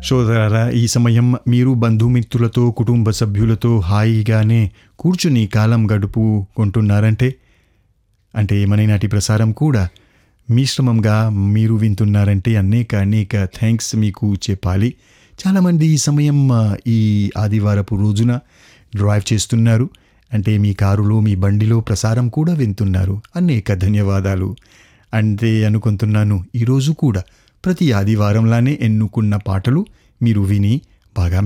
సోదరారా ఈ సమయం మీరు బంధుమిత్రులతో కుటుంబ సభ్యులతో హాయిగానే కూర్చుని కాలం గడుపుకుంటున్నారంటే అంటే ఏమనైనాటి ప్రసారం కూడా మిశ్రమంగా మీరు వింటున్నారంటే అనేక అనేక థ్యాంక్స్ మీకు చెప్పాలి చాలామంది ఈ సమయం ఆ, ఈ ఆదివారపు రోజున డ్రైవ్ చేస్తున్నారు అంటే మీ కారులో మీ బండిలో ప్రసారం కూడా వింటున్నారు అనేక ధన్యవాదాలు అంటే అనుకుంటున్నాను ఈరోజు కూడా ప్రతి ఆదివారంలానే ఎన్నుకున్న పాటలు మీరు విని బాగా